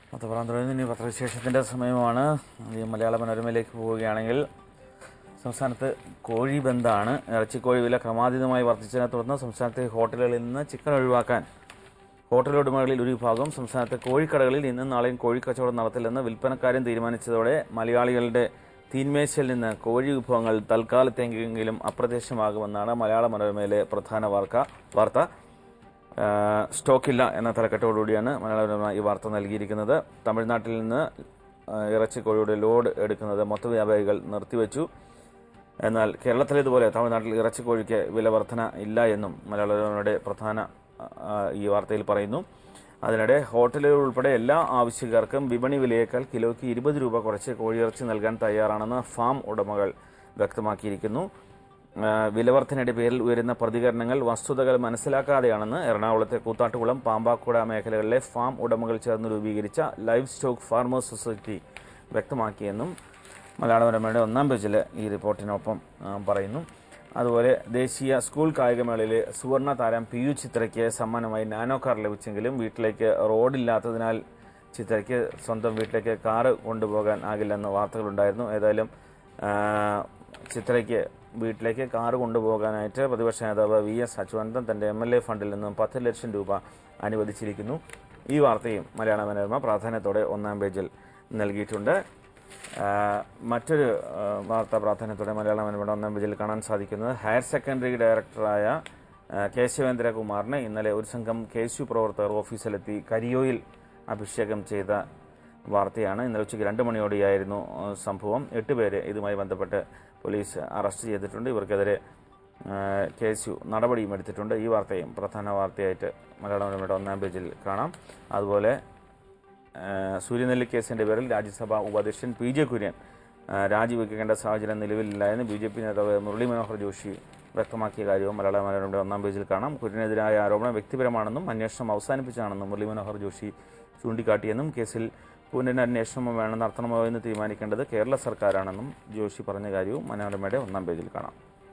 പത്രപ്രാൻ തുടങ്ങുന്ന ഇനി പത്രവിശേഷത്തിൻ്റെ സമയമാണ് ഈ മലയാള മനോരമയിലേക്ക് പോവുകയാണെങ്കിൽ സംസ്ഥാനത്ത് കോഴി ബന്ധാണ് ഇറച്ചിക്കോഴി വില ക്രമാതീതമായി വർദ്ധിച്ചതിനെ തുടർന്ന് സംസ്ഥാനത്തെ ഹോട്ടലുകളിൽ നിന്ന് ചിക്കൻ ഒഴിവാക്കാൻ ഹോട്ടൽ ഉടമകളിൽ ഒരു വിഭാഗം സംസ്ഥാനത്തെ കോഴിക്കടകളിൽ ഇന്നും നാളെയും കോഴിക്കച്ചവടം നടത്തില്ലെന്ന് വിൽപ്പനക്കാരും തീരുമാനിച്ചതോടെ മലയാളികളുടെ തീന്മേശയിൽ നിന്ന് കോഴി വിഭവങ്ങൾ തൽക്കാലത്തെങ്കിലും അപ്രത്യക്ഷമാകുമെന്നാണ് മലയാള മനോരമയിലെ പ്രധാന വാർത്ത വാർത്ത ആഹ് സ്റ്റോക്കില്ല എന്ന തലക്കെട്ടോടുകൂടിയാണ് മലയാള മനോരമ ഈ വാർത്ത നൽകിയിരിക്കുന്നത് തമിഴ്നാട്ടിൽ നിന്ന് ആഹ് ഇറച്ചിക്കോഴിയുടെ ലോഡ് എടുക്കുന്നത് മൊത്ത വ്യാപാരികൾ നിർത്തിവെച്ചു എന്നാൽ കേരളത്തിലേതുപോലെ തമിഴ്നാട്ടിൽ ഇറച്ചിക്കോഴിക്ക് വില വർധന ഇല്ല എന്നും മലയാള മനോരമയുടെ പ്രധാന ആഹ് ഈ വാർത്തയിൽ പറയുന്നു അതിനിടെ ഹോട്ടലുകൾ ഉൾപ്പെടെ എല്ലാ ആവശ്യക്കാർക്കും വിപണി വിലയേക്കാൾ കിലോയ്ക്ക് ഇരുപത് രൂപ കുറച്ച് കോഴിയിറച്ചി നൽകാൻ തയ്യാറാണെന്ന് ഫാം ഉടമകൾ വ്യക്തമാക്കിയിരിക്കുന്നു ആഹ് വിലവർദ്ധനയുടെ പേരിൽ ഉയരുന്ന പ്രതികരണങ്ങൾ വസ്തുതകൾ മനസ്സിലാക്കാതെയാണെന്ന് എറണാകുളത്തെ കൂത്താട്ടുകുളം പാമ്പാക്കുട മേഖലകളിലെ ഫാം ഉടമകൾ ചേർന്ന് രൂപീകരിച്ച ലൈവ് സ്റ്റോക്ക് ഫാർമേഴ്സ് സൊസൈറ്റി വ്യക്തമാക്കിയെന്നും മലയാള മനോരമയുടെ ഒന്നാം പേജിൽ ഈ റിപ്പോർട്ടിനൊപ്പം ആ, പറയുന്നു അതുപോലെ ദേശീയ സ്കൂൾ കായികമേളയിലെ സുവർണ താരം പി യു ചിത്രയ്ക്ക് സമ്മാനമായി നാനോ കാർ ലഭിച്ചെങ്കിലും വീട്ടിലേക്ക് റോഡില്ലാത്തതിനാൽ ചിത്രയ്ക്ക് സ്വന്തം വീട്ടിലേക്ക് കാറ് കൊണ്ടുപോകാൻ ആകില്ലെന്ന് വാർത്തകളുണ്ടായിരുന്നു ഏതായാലും ആ, ചിത്രയ്ക്ക് വീട്ടിലേക്ക് കാറ് കൊണ്ടുപോകാനായിട്ട് പ്രതിപക്ഷ നേതാവ് വി എസ് അച്യുതാനന്ദൻ തന്റെ എം എൽ എ ഫണ്ടിൽ നിന്നും പത്ത് ലക്ഷം രൂപ അനുവദിച്ചിരിക്കുന്നു ഈ വാർത്തയും മലയാള മനോരമ പ്രാധാന്യത്തോടെ ഒന്നാം പേജിൽ നൽകിയിട്ടുണ്ട് ആ, മറ്റൊരു ആ, വാർത്താ പ്രാധാന്യത്തോടെ മലയാള മനോരമയുടെ ഒന്നാം പേജിൽ കാണാൻ സാധിക്കുന്നത് ഹയർ സെക്കൻഡറി ഡയറക്ടറായ ആ, കേശവേന്ദ്രകുമാറിനെ ഇന്നലെ ഒരു സംഘം കെ എസ് യു പ്രവർത്തകർ ഓഫീസിലെത്തി കരിയോയിൽ അഭിഷേകം ചെയ്ത വാർത്തയാണ് ഇന്നലെ ഉച്ചയ്ക്ക് രണ്ട് മണിയോടെയായിരുന്നു ആ, സംഭവം എട്ട് പേരെ ഇതുമായി ബന്ധപ്പെട്ട് പോലീസ് അറസ്റ്റ് ചെയ്തിട്ടുണ്ട് ഇവർക്കെതിരെ കെ എസ് യു നടപടിയും എടുത്തിട്ടുണ്ട് ഈ വാർത്തയും പ്രധാന വാർത്തയായിട്ട് മലയാള മനോരമയുടെ ഒന്നാം പേജിൽ കാണാം അതുപോലെ ഏഹ് സൂര്യനെല്ലി കേസിന്റെ പേരിൽ രാജ്യസഭാ ഉപാധ്യക്ഷൻ പി ജെ കുര്യൻ ഏഹ് രാജിവെക്കേണ്ട സാഹചര്യം നിലവിലില്ല എന്ന് ബി ജെ പി നേതാവ് മുരളി മനോഹർ ജോഷി വ്യക്തമാക്കിയ കാര്യവും മലയാള മനോരമയുടെ ഒന്നാം പേജിൽ കാണാം കുര്യനെതിരായ ആരോപണം വ്യക്തിപരമാണെന്നും അന്വേഷണം അവസാനിപ്പിച്ചാണെന്നും മുരളി മനോഹർ ജോഷി ചൂണ്ടിക്കാട്ടിയെന്നും കേസിൽ പുനരന്വേഷണം വേണം നടത്തണമോ എന്ന് തീരുമാനിക്കേണ്ടത് കേരള സർക്കാരാണെന്നും ജോഷി പറഞ്ഞ കാര്യവും മനോരമയുടെ ഒന്നാം പേജിൽ കാണാം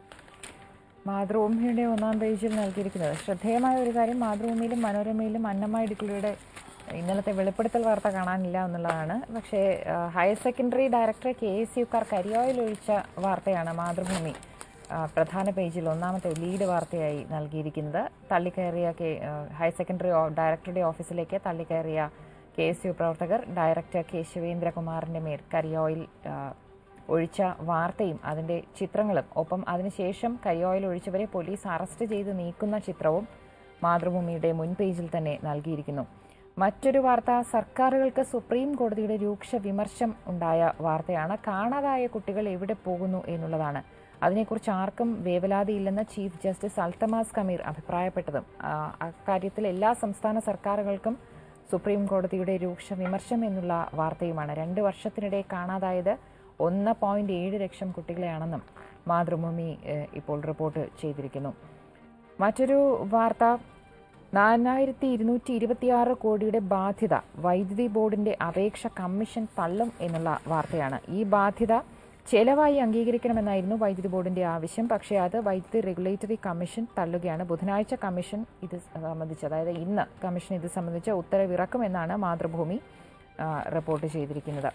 മാതൃഭൂമിയുടെ ഒന്നാം പേജിൽ നൽകിയിരിക്കുന്നത് ശ്രദ്ധേയമായ ഒരു കാര്യം മാതൃഭൂമിയിലും മനോരമയിലും അന്നമ്മ ഇടുക്കിയുടെ ഇന്നലത്തെ വെളിപ്പെടുത്തൽ വാർത്ത കാണാനില്ല എന്നുള്ളതാണ് പക്ഷേ ആ, higher secondary director K S യുക്കാർ കരിയോയിൽ ഒഴിച്ച വാർത്തയാണ് മാതൃഭൂമി ആ, പ്രധാന പേജിൽ ഒന്നാമത്തെ ലീഡ് വാർത്തയായി നൽകിയിരിക്കുന്നത് തള്ളിക്കയറിയ കെ ആ, ഹയർ സെക്കൻഡറി ഓ- ഡയറക്ടറുടെ ഓഫീസിലേക്ക് തള്ളിക്കയറിയ കെ എസ് യു പ്രവർത്തകർ ഡയറക്ടർ കേശവേന്ദ്രകുമാറിന്റെ മേൽ കരിയോയിൽ ആ, ഒഴിച്ച വാർത്തയും അതിന്റെ ചിത്രങ്ങളും ഒപ്പം അതിനുശേഷം കരിയോയിൽ ഒഴിച്ചവരെ പോലീസ് അറസ്റ്റ് ചെയ്ത് നീക്കുന്ന ചിത്രവും മാതൃഭൂമിയുടെ മുൻ പേജിൽ തന്നെ നൽകിയിരിക്കുന്നു മറ്റൊരു വാർത്ത സർക്കാരുകൾക്ക് സുപ്രീം കോടതിയുടെ രൂക്ഷ വിമർശം ഉണ്ടായ വാർത്തയാണ് കാണാതായ കുട്ടികൾ എവിടെ പോകുന്നു എന്നുള്ളതാണ് അതിനെക്കുറിച്ച് ആർക്കും വേവലാതിയില്ലെന്ന് ചീഫ് ജസ്റ്റിസ് അൽത്തമാസ് കമീർ അഭിപ്രായപ്പെട്ടതും ആ, അക്കാര്യത്തിൽ എല്ലാ സംസ്ഥാന സർക്കാരുകൾക്കും സുപ്രീം കോടതിയുടെ രൂക്ഷ വിമർശം എന്നുള്ള വാർത്തയുമാണ് രണ്ട് വർഷത്തിനിടെ കാണാതായത് ഒന്ന് പോയിന്റ് ഏഴ് ലക്ഷം കുട്ടികളെയാണെന്നും മാതൃഭൂമി ഏഹ്, ഇപ്പോൾ റിപ്പോർട്ട് ചെയ്തിരിക്കുന്നു മറ്റൊരു വാർത്ത നാലായിരത്തി ഇരുന്നൂറ്റി ഇരുപത്തിയാറ് കോടിയുടെ ബാധ്യത വൈദ്യുതി ബോർഡിന്റെ അപേക്ഷ കമ്മീഷൻ തള്ളും എന്നുള്ള വാർത്തയാണ് ഈ ബാധ്യത ചെലവായി അംഗീകരിക്കണമെന്നായിരുന്നു വൈദ്യുതി ബോർഡിന്റെ ആവശ്യം പക്ഷേ അത് വൈദ്യുതി റെഗുലേറ്ററി കമ്മീഷൻ തള്ളുകയാണ് ബുധനാഴ്ച കമ്മീഷൻ ഇത് സംബന്ധിച്ച് അതായത് ഇന്ന് കമ്മീഷൻ ഇത് സംബന്ധിച്ച് ഉത്തരവിറക്കുമെന്നാണ് മാതൃഭൂമി ആ, റിപ്പോർട്ട് ചെയ്തിരിക്കുന്നത്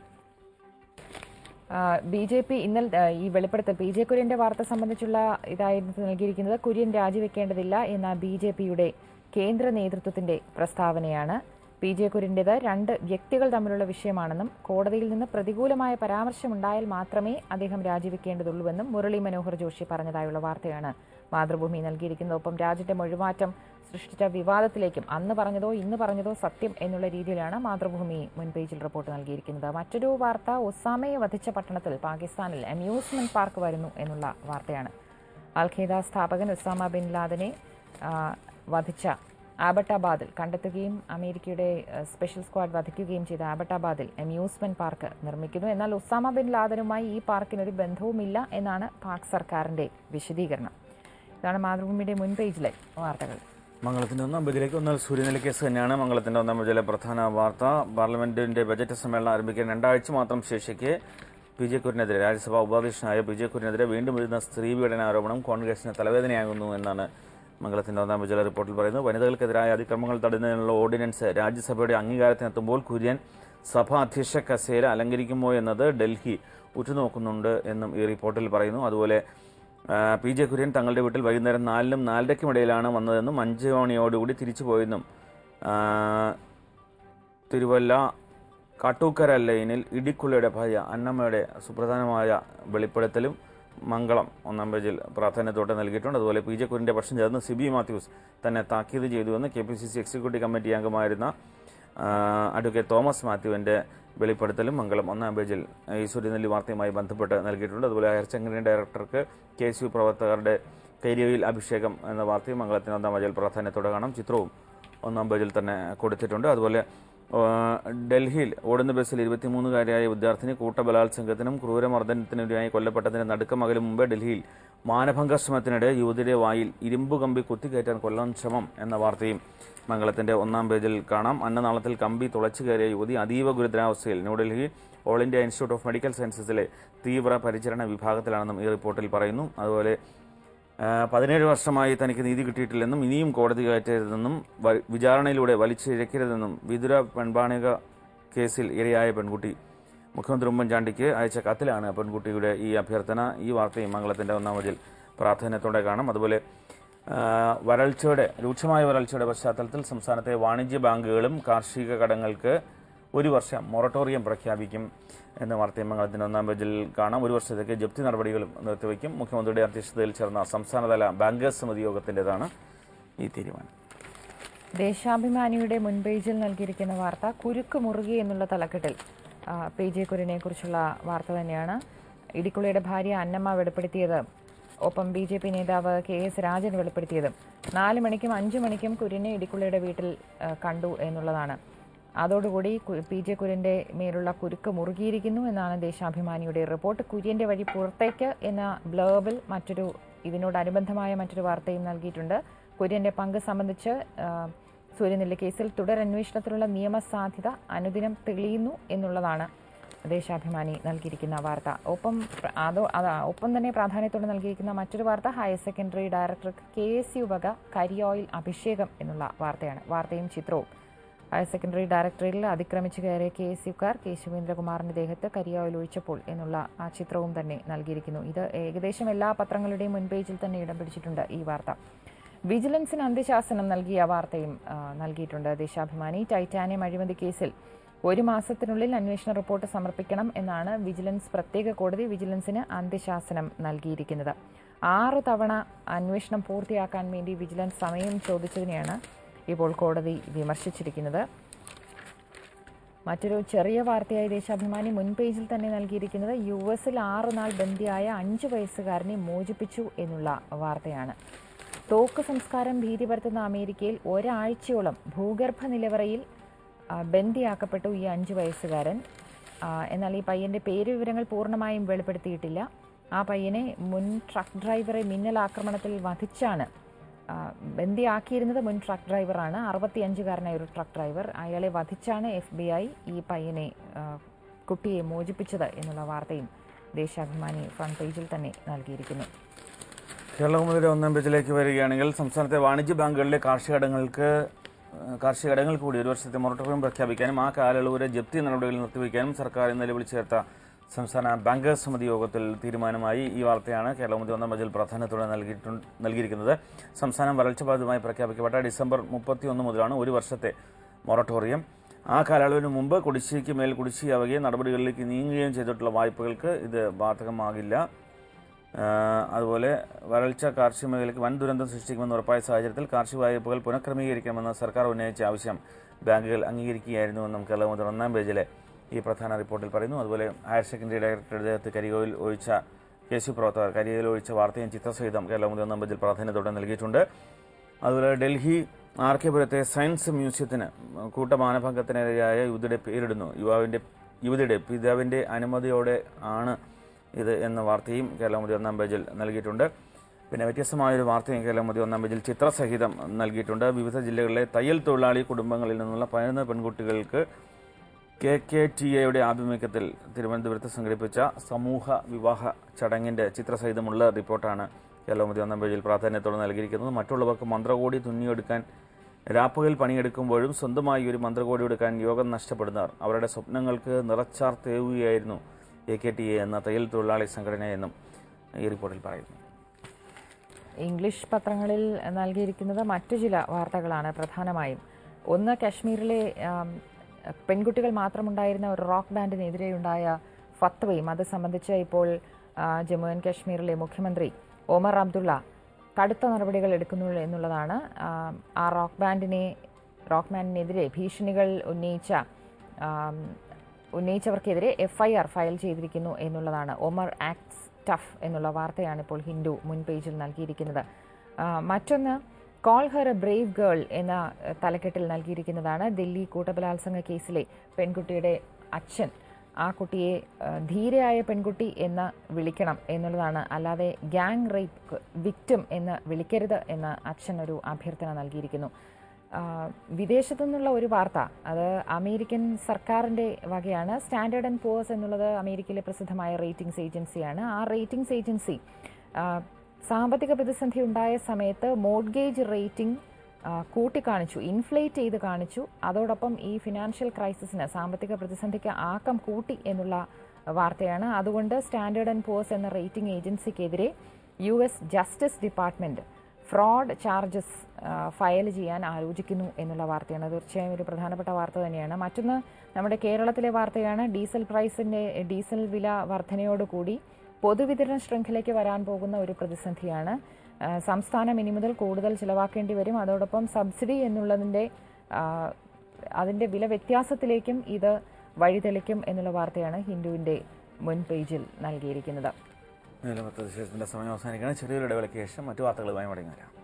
ബി ജെ പി ഇന്നലെ ആ, ഈ വെളിപ്പെടുത്തൽ പി ജെ കുര്യന്റെ വാർത്ത സംബന്ധിച്ചുള്ള ഇതായിരുന്നു നൽകിയിരിക്കുന്നത് കുര്യൻ രാജിവെക്കേണ്ടതില്ല എന്ന ബി ജെ പിയുടെ കേന്ദ്ര നേതൃത്വത്തിന്റെ പ്രസ്താവനയാണ് പി ജെ കുര്യന്റേത് രണ്ട് വ്യക്തികൾ തമ്മിലുള്ള വിഷയമാണെന്നും കോടതിയിൽ നിന്ന് പ്രതികൂലമായ പരാമർശമുണ്ടായാൽ മാത്രമേ അദ്ദേഹം രാജിവെക്കേണ്ടതുള്ളൂവെന്നും മുരളി മനോഹർ ജോഷി പറഞ്ഞതായുള്ള വാർത്തയാണ് മാതൃഭൂമി നൽകിയിരിക്കുന്നത് ഒപ്പം രാജ്യത്തെ മൊഴിമാറ്റം സൃഷ്ടിച്ച വിവാദത്തിലേക്കും അന്ന് പറഞ്ഞതോ ഇന്ന് പറഞ്ഞതോ സത്യം എന്നുള്ള രീതിയിലാണ് മാതൃഭൂമി മുൻപേജിൽ റിപ്പോർട്ട് നൽകിയിരിക്കുന്നത് മറ്റൊരു വാർത്ത ഒസാമയെ വധിച്ച പട്ടണത്തിൽ പാകിസ്ഥാനിൽ അമ്യൂസ്മെന്റ് പാർക്ക് വരുന്നു എന്നുള്ള വാർത്തയാണ് അൽ ഖൈദ സ്ഥാപകൻ ഉസാമ ബിൻ ലാദനെ ആ, വധിച്ച ആബട്ടാബാദിൽ കണ്ടെത്തുകയും അമേരിക്കയുടെ ആ, സ്പെഷ്യൽ സ്ക്വാഡ് വധിക്കുകയും ചെയ്ത ആബട്ടാബാദിൽ അമ്യൂസ്മെന്റ് പാർക്ക് നിർമ്മിക്കുന്നു എന്നാൽ ഉസാമ ബിൻ ലാദനുമായി ഈ പാർക്കിനൊരു ബന്ധവുമില്ല എന്നാണ് പാക് സർക്കാരിന്റെ വിശദീകരണം ഇതാണ് മാതൃഭൂമിയുടെ മുൻ പേജിലെ വാർത്തകൾ മംഗളത്തിന്റെ ഒന്നാം പേജിലേക്ക് ഒന്നാൽ സൂര്യനെല്ലി കേസ് തന്നെയാണ് മംഗളത്തിന്റെ ഒന്നാം പേജിലെ പ്രധാന വാർത്ത പാർലമെന്റിന്റെ ബജറ്റ് സമ്മേളനം ആരംഭിക്കാൻ രണ്ടാഴ്ച മാത്രം ശേഷിക്കെ പി ജെ കുര്യനെതിരെ രാജ്യസഭാ ഉപാധ്യക്ഷനായ പി ജെ കുര്യനെതിരെ വീണ്ടും വരുന്ന സ്ത്രീ പീഡന ആരോപണം കോൺഗ്രസിന് തലവേദനയാകുന്നു എന്നാണ് മംഗളത്തിന്റെ ഒന്നാം പേജിലെ റിപ്പോർട്ടിൽ പറയുന്നു വനിതകൾക്കെതിരായ അതിക്രമങ്ങൾ തടയുന്നതിനുള്ള ഓർഡിനൻസ് രാജ്യസഭയുടെ അംഗീകാരത്തിനെത്തുമ്പോൾ കുര്യൻ സഭ അധ്യക്ഷ കസേര അലങ്കരിക്കുമോ എന്നത് ഡൽഹി ഉറ്റുനോക്കുന്നുണ്ട് എന്നും ഈ റിപ്പോർട്ടിൽ പറയുന്നു അതുപോലെ ആ, പി ജെ കുര്യൻ തങ്ങളുടെ വീട്ടിൽ വൈകുന്നേരം നാലിനും നാലരയ്ക്കും ഇടയിലാണ് വന്നതെന്നും അഞ്ച് മണിയോടുകൂടി തിരിച്ചു പോയെന്നും ആ, തിരുവല്ല കാട്ടൂക്കര ലൈനിൽ ഇടിക്കുള്ളയുടെ ഭാര്യ അന്നമ്മയുടെ സുപ്രധാനമായ വെളിപ്പെടുത്തലും മംഗളം ഒന്നാം പേജിൽ പ്രാധാന്യത്തോടെ നൽകിയിട്ടുണ്ട് അതുപോലെ പി ജെ കുര്യന്റെ പക്ഷം ചേർന്ന് സിബി മാത്യൂസ് തന്നെ താക്കീത് ചെയ്തുവെന്ന് K P C C executive committee അംഗമായിരുന്ന ആ, അഡ്വക്കേറ്റ് തോമസ് മാത്യുവിന്റെ വെളിപ്പെടുത്തലും മംഗളം ഒന്നാം പേജിൽ ഈ സൂര്യനെല്ലി വാർത്തയുമായി ബന്ധപ്പെട്ട് നൽകിയിട്ടുണ്ട് അതുപോലെ ഹയർ സെക്കൻഡറി ഡയറക്ടർക്ക് കെ എസ് യു പ്രവർത്തകരുടെ കരിയയിൽ അഭിഷേകം എന്ന വാർത്തയും മംഗളത്തിന് ഒന്നാം പേജിൽ പ്രാധാന്യത്തോടെ കാണാം ചിത്രവും ഒന്നാം പേജിൽ തന്നെ കൊടുത്തിട്ടുണ്ട് അതുപോലെ ആ, ഡൽഹിയിൽ ഓടുന്ന ബസ്സിൽ ഇരുപത്തിമൂന്നുകാരിയായ വിദ്യാർത്ഥിനി കൂട്ടബലാത്സംഗത്തിനും ക്രൂരമർദ്ദനത്തിനുമായി കൊല്ലപ്പെട്ടതിന് നടുക്കമകലും മുമ്പേ ഡൽഹിയിൽ മാനഭംഗ ശ്രമത്തിനിടെ യുവതിയുടെ വായിൽ ഇരുമ്പ് കമ്പി കുത്തിക്കയറ്റാൻ കൊല്ലാൻ ശ്രമം എന്ന വാർത്തയും മംഗളത്തിന്റെ ഒന്നാം പേജിൽ കാണാം അന്നനാളത്തിൽ കമ്പി തുളച്ചു കയറിയ യുവതി അതീവ ഗുരുതരാവസ്ഥയിൽ New Delhi all India institute of medical സയൻസസിലെ തീവ്ര പരിചരണ വിഭാഗത്തിലാണെന്നും ഈ റിപ്പോർട്ടിൽ പറയുന്നു അതുപോലെ ആ, പതിനേഴ് വർഷമായി തനിക്ക് നീതി കിട്ടിയിട്ടില്ലെന്നും ഇനിയും കോടതി കയറ്റരുതെന്നും വ- വിചാരണയിലൂടെ വലിച്ചിഴക്കരുതെന്നും വിതുര പെൺപാണിക കേസിൽ ഇരയായ പെൺകുട്ടി മുഖ്യമന്ത്രി ഉമ്മൻചാണ്ടിക്ക് അയച്ച കത്തിലാണ് പെൺകുട്ടിയുടെ ഈ അഭ്യർത്ഥന ഈ വാർത്തയും മംഗളത്തിന്റെ ഒന്നാം വരിൽ പ്രാധാന്യത്തോടെ കാണാം അതുപോലെ ആ, വരൾച്ചയുടെ രൂക്ഷമായ വരൾച്ചയുടെ പശ്ചാത്തലത്തിൽ സംസ്ഥാനത്തെ വാണിജ്യ ബാങ്കുകളും കാർഷിക കടങ്ങൾക്ക് ഒരു വർഷം മൊറട്ടോറിയം പ്രഖ്യാപിക്കും എന്ന വാർത്തയും മംഗളത്തിന്റെ ഒന്നാം പേജിൽ കാണാം ഒരു വർഷത്തേക്ക് ജപ്തി നടപടികളും നിർത്തിവെക്കും മുഖ്യമന്ത്രിയുടെ അധ്യക്ഷതയിൽ ചേർന്ന സംസ്ഥാനതല ബാങ്കേഴ്സ് സമിതി യോഗത്തിൻ്റെതാണ് ഈ തീരുമാനം ദേശാഭിമാനിയുടെ മുൻപേജിൽ നൽകിയിരിക്കുന്ന വാർത്ത കുരുക്ക് മുറുകി എന്നുള്ള തലക്കെട്ടിൽ ആ, പി ജെ കുര്യനെ കുറിച്ചുള്ള വാർത്ത തന്നെയാണ് ഇടിക്കുളിയുടെ ഭാര്യ അന്നമ്മ വെളിപ്പെടുത്തിയത് ഒപ്പം ബി ജെ പി നേതാവ് കെ എസ് രാജൻ വെളിപ്പെടുത്തിയതും നാല് മണിക്കും അഞ്ചു മണിക്കും കുര്യനെ ഇടിക്കുളിയുടെ വീട്ടിൽ ആ, കണ്ടു എന്നുള്ളതാണ് അതോടുകൂടി കു- പി ജെ കുര്യന്റെ മേലുള്ള കുരുക്ക് മുറുകിയിരിക്കുന്നു എന്നാണ് ദേശാഭിമാനിയുടെ റിപ്പോർട്ട് കുര്യന്റെ വഴി പുറത്തേക്ക് എന്ന ബ്ലേബിൽ മറ്റൊരു ഇതിനോടനുബന്ധമായ മറ്റൊരു വാർത്തയും നൽകിയിട്ടുണ്ട് കുര്യന്റെ പങ്ക് സംബന്ധിച്ച് ആ, സൂര്യനെല്ലി കേസിൽ തുടരന്വേഷണത്തിനുള്ള നിയമസാധ്യത അനുദിനം തെളിയുന്നു എന്നുള്ളതാണ് ദേശാഭിമാനി നൽകിയിരിക്കുന്ന വാർത്ത ഒപ്പം പ്ര- അതോ അതാ ഒപ്പം തന്നെ പ്രാധാന്യത്തോടെ നൽകിയിരിക്കുന്ന മറ്റൊരു വാർത്ത higher secondary director K S U വക കരിയോയിൽ അഭിഷേകം എന്നുള്ള വാർത്തയാണ് വാർത്തയും ചിത്രവും ഹയർ സെക്കൻഡറി ഡയറക്ടറേറ്റിൽ അതിക്രമിച്ചു കയറിയ കെ എസ് യുക്കാർ കെ ശിവേന്ദ്രകുമാറിന്റെ ദേഹത്ത് കരിയോയിൽ ഒഴിച്ചപ്പോൾ എന്നുള്ള ആ ചിത്രവും തന്നെ നൽകിയിരിക്കുന്നു ഇത് ഏകദേശം എല്ലാ പത്രങ്ങളുടെയും മുൻപേജിൽ തന്നെ ഇടം പിടിച്ചിട്ടുണ്ട് ഈ വാർത്ത വിജിലൻസിന് അന്ത്യശാസനം നൽകിയ വാർത്തയും ആ, നൽകിയിട്ടുണ്ട് ദേശാഭിമാനി ടൈറ്റാനിയം അഴിമതി കേസിൽ ഒരു മാസത്തിനുള്ളിൽ അന്വേഷണ റിപ്പോർട്ട് സമർപ്പിക്കണം എന്നാണ് വിജിലൻസ് പ്രത്യേക കോടതി വിജിലൻസിന് അന്ത്യശാസനം നൽകിയിരിക്കുന്നത് ആറ് തവണ അന്വേഷണം പൂർത്തിയാക്കാൻ വേണ്ടി വിജിലൻസ് സമയം ചോദിച്ചതിനെയാണ് ഇപ്പോൾ കോടതി വിമർശിച്ചിരിക്കുന്നത് മറ്റൊരു ചെറിയ വാർത്തയായി ദേശാഭിമാനി മുൻ പേജിൽ തന്നെ നൽകിയിരിക്കുന്നത് യു എസിൽ ആറ് നാൾ ബന്ദിയായ അഞ്ച് വയസ്സുകാരനെ മോചിപ്പിച്ചു എന്നുള്ള വാർത്തയാണ് തോക്ക് സംസ്കാരം ഭീതി പരത്തുന്ന അമേരിക്കയിൽ ഒരാഴ്ചയോളം ഭൂഗർഭ നിലവറയിൽ ആ, ബന്ദിയാക്കപ്പെട്ടു ഈ അഞ്ച് വയസ്സുകാരൻ ആ, എന്നാൽ ഈ പയ്യന്റെ പേര് വിവരങ്ങൾ പൂർണ്ണമായും വെളിപ്പെടുത്തിയിട്ടില്ല ആ പയ്യനെ മുൻ ട്രക്ക് ഡ്രൈവറെ മിന്നലാക്രമണത്തിൽ വധിച്ചാണ് ആ, ബന്ദിയാക്കിയിരുന്നത് മുൻ ട്രക്ക് ഡ്രൈവറാണ് അറുപത്തിയഞ്ചുകാരനായ ഒരു ട്രക്ക് ഡ്രൈവർ അയാളെ വധിച്ചാണ് എഫ് ബി ഐ ഈ പയ്യനെ ആ, കുട്ടിയെ മോചിപ്പിച്ചത് എന്നുള്ള വാർത്തയും ദേശാഭിമാനി ഫ്രണ്ട് പേജിൽ തന്നെ നൽകിയിരിക്കുന്നു കേരളകൗമുദിയുടെ ഒന്നാം പേജിലേക്ക് വരികയാണെങ്കിൽ സംസ്ഥാനത്തെ വാണിജ്യ ബാങ്കുകളിലെ കാർഷിക ഇടങ്ങൾക്ക് ഏഹ്, കാർഷിക ഇടങ്ങൾ കൂടി ഒരു വർഷത്തെ മൊറട്ടോറിയം പ്രഖ്യാപിക്കാനും ആ കാലയളവ് വരെ ജപ്തി നടപടികൾ നിർത്തിവെക്കാനും സർക്കാർ ഇന്നലെ വിളിച്ചു ചേർത്ത സംസ്ഥാന ബാങ്കേഴ്സ് സമിതി യോഗത്തിൽ തീരുമാനമായി ഈ വാർത്തയാണ് കേരളകൗമുദി ഒന്നാം പേജിൽ പ്രാധാന്യത്തോടെ നൽകിയിട്ടുണ്ട് നൽകിയിരിക്കുന്നത് സംസ്ഥാനം വരൾച്ച ബാധിതമായി പ്രഖ്യാപിക്കപ്പെട്ട ഡിസംബർ മുപ്പത്തിയൊന്ന് മുതലാണ് ഒരു വർഷത്തെ മൊറട്ടോറിയം ആ കാലയളവിന് മുമ്പ് കുടിശ്ശിക്ക് മേൽ കുടിശ്ശിയാവുകയും നടപടികളിലേക്ക് നീങ്ങുകയും ചെയ്തിട്ടുള്ള വായ്പകൾക്ക് ഇത് ബാധകമാകില്ല ആഹ് അതുപോലെ വരൾച്ച കാർഷിക മേഖലയ്ക്ക് വൻ ദുരന്തം സൃഷ്ടിക്കുമെന്ന് ഉറപ്പായ സാഹചര്യത്തിൽ കാർഷിക വായ്പകൾ പുനഃക്രമീകരിക്കണമെന്ന് സർക്കാർ ഉന്നയിച്ച ആവശ്യം ബാങ്കുകൾ അംഗീകരിക്കുകയായിരുന്നുവെന്നും കേരളമുദ്ര ഒന്നാം പേജിലെ ഈ പ്രധാന റിപ്പോർട്ടിൽ പറയുന്നു അതുപോലെ ഹയർ സെക്കൻഡറി ഡയറക്ടറുടെ ദേഹത്ത് കരികോയിൽ ഒഴിച്ച കേസു പ്രവർത്തകർ കരികോയിൽ ഒഴിച്ച വാർത്തയും ചിത്രസഹിതം കേരളമുദ്ര ഒന്നാം പേജിൽ പ്രാധാന്യത്തോടെ നൽകിയിട്ടുണ്ട് അതുപോലെ ഡൽഹി ആർ കെ പുരത്തെ സയൻസ് മ്യൂസിയത്തിന് കൂട്ടമാനഭംഗത്തിനിരയായ യുവതിയുടെ പേരിടുന്നു യുവാവിന്റെ യുവതിയുടെ പിതാവിന്റെ അനുമതിയോടെ ആണ് ഇത് എന്ന വാർത്തയും കേരളമുതി ഒന്നാം പേജിൽ നൽകിയിട്ടുണ്ട് പിന്നെ വ്യത്യസ്തമായൊരു വാർത്തയും കേരളമുതി ഒന്നാം പേജിൽ ചിത്രസഹിതം നൽകിയിട്ടുണ്ട് വിവിധ ജില്ലകളിലെ തയ്യൽ തൊഴിലാളി കുടുംബങ്ങളിൽ നിന്നുള്ള പതിനൊന്ന് പെൺകുട്ടികൾക്ക് കെ കെ ടി എയുടെ ആഭിമുഖ്യത്തിൽ തിരുവനന്തപുരത്ത് സംഘടിപ്പിച്ച സമൂഹ വിവാഹ ചടങ്ങിന്റെ ചിത്രസഹിതമുള്ള റിപ്പോർട്ടാണ് കേരളമതി ഒന്നാം പേജിൽ പ്രാധാന്യത്തോടെ നൽകിയിരിക്കുന്നത് മറ്റുള്ളവർക്ക് മന്ത്രകോടി തുന്നിയെടുക്കാൻ രാപ്പകൽ പണിയെടുക്കുമ്പോഴും സ്വന്തമായി ഒരു മന്ത്രകോടി എടുക്കാൻ യോഗം നഷ്ടപ്പെടുന്നവർ അവരുടെ സ്വപ്നങ്ങൾക്ക് നിറച്ചാർത്തേവുകയായിരുന്നു എ കെ ടി എ എന്ന തയ്യൽ തൊഴിലാളി സംഘടന എന്നും ഈ റിപ്പോർട്ടിൽ പറയുന്നു ഇംഗ്ലീഷ് പത്രങ്ങളിൽ നൽകിയിരിക്കുന്നത് മറ്റു ചില വാർത്തകളാണ് പ്രധാനമായും ഒന്ന് കശ്മീരിലെ ആം, പെൺകുട്ടികൾ മാത്രമുണ്ടായിരുന്ന ഒരു റോക്ക് ബാൻഡിനെതിരെയുണ്ടായ ഫത്വയും അത് സംബന്ധിച്ച് ഇപ്പോൾ ആ, ജമ്മു ആൻഡ് കാശ്മീരിലെ മുഖ്യമന്ത്രി ഒമർ അബ്ദുള്ള കടുത്ത നടപടികൾ എടുക്കുന്നു എന്നുള്ളതാണ് ആ, ആ റോക്ക് ബാൻഡിനെ റോക്ക് ബാൻഡിനെതിരെ ഭീഷണികൾ ഉന്നയിച്ച ആം, ഉന്നയിച്ചവർക്കെതിരെ എഫ്ഐആർ ഫയൽ ചെയ്തിരിക്കുന്നു എന്നുള്ളതാണ് ഒമർ ആക്ട്സ് ടഫ് എന്നുള്ള വാർത്തയാണ് ഇപ്പോൾ ഹിന്ദു മുൻ പേജിൽ നൽകിയിരിക്കുന്നത് ആ, മറ്റൊന്ന് call her a brave girl എന്ന എഹ്, തലക്കെട്ടിൽ നൽകിയിരിക്കുന്നതാണ് ദില്ലി കൂട്ടബലാത്സംഗ കേസിലെ പെൺകുട്ടിയുടെ അച്ഛൻ ആ കുട്ടിയെ ഏഹ്, ധീരയായ പെൺകുട്ടി എന്ന് വിളിക്കണം എന്നുള്ളതാണ് അല്ലാതെ ഗ്യാങ് റേപ്പ് വിക്ടിം എന്ന് വിളിക്കരുത് എന്ന് അച്ഛൻ ഒരു അഭ്യർത്ഥന നൽകിയിരിക്കുന്നു ആ, വിദേശത്തു നിന്നുള്ള ഒരു വാർത്ത അത് അമേരിക്കൻ സർക്കാരിന്റെ വകയാണ് സ്റ്റാൻഡേർഡ് ആൻഡ് പോവേഴ്സ് എന്നുള്ളത് അമേരിക്കയിലെ പ്രസിദ്ധമായ റേറ്റിംഗ്സ് ഏജൻസിയാണ് ആ റേറ്റിംഗ്സ് ഏജൻസി ആ, സാമ്പത്തിക പ്രതിസന്ധി ഉണ്ടായ സമയത്ത് മോഡ്ഗേജ് റേറ്റിംഗ് ആ, കൂട്ടിക്കാണിച്ചു ഇൻഫ്ലേറ്റ് ചെയ്ത് കാണിച്ചു അതോടൊപ്പം ഈ ഫിനാൻഷ്യൽ ക്രൈസിസിന് സാമ്പത്തിക പ്രതിസന്ധിക്ക് ആക്കം കൂട്ടി എന്നുള്ള വാർത്തയാണ് അതുകൊണ്ട് സ്റ്റാൻഡേർഡ് ആൻഡ് പോവേഴ്സ് എന്ന റേറ്റിംഗ് ഏജൻസിക്കെതിരെ U S justice department fraud charges file ചെയ്യാൻ ആലോചിക്കുന്നു എന്നുള്ള വാർത്തയാണ് തീർച്ചയായും ഒരു പ്രധാനപ്പെട്ട വാർത്ത തന്നെയാണ് മറ്റൊന്ന് നമ്മുടെ കേരളത്തിലെ വാർത്തയാണ് ഡീസൽ പ്രൈസിന്റെ ഡീസൽ വില വർധനയോടുകൂടി പൊതുവിതരണ ശൃംഖലയ്ക്ക് വരാൻ പോകുന്ന ഒരു പ്രതിസന്ധിയാണ് ആ, സംസ്ഥാനം ഇനി മുതൽ കൂടുതൽ ചിലവാക്കേണ്ടി വരും അതോടൊപ്പം സബ്സിഡി എന്നുള്ളതിൻ്റെ ആ, അതിൻ്റെ വില വ്യത്യാസത്തിലേക്കും ഇത് വഴിതെളിക്കും എന്നുള്ള വാർത്തയാണ് ഹിന്ദുവിൻ്റെ മുൻ പേജിൽ നൽകിയിരിക്കുന്നത് നിലമത്തെ വിശേഷത്തിന്റെ സമയം അവസാനിക്കണം ചെറിയൊരു ഇടവേളയ്ക്ക് ശേഷം മറ്റു വാർത്തകളുമായി മടങ്ങി വരാം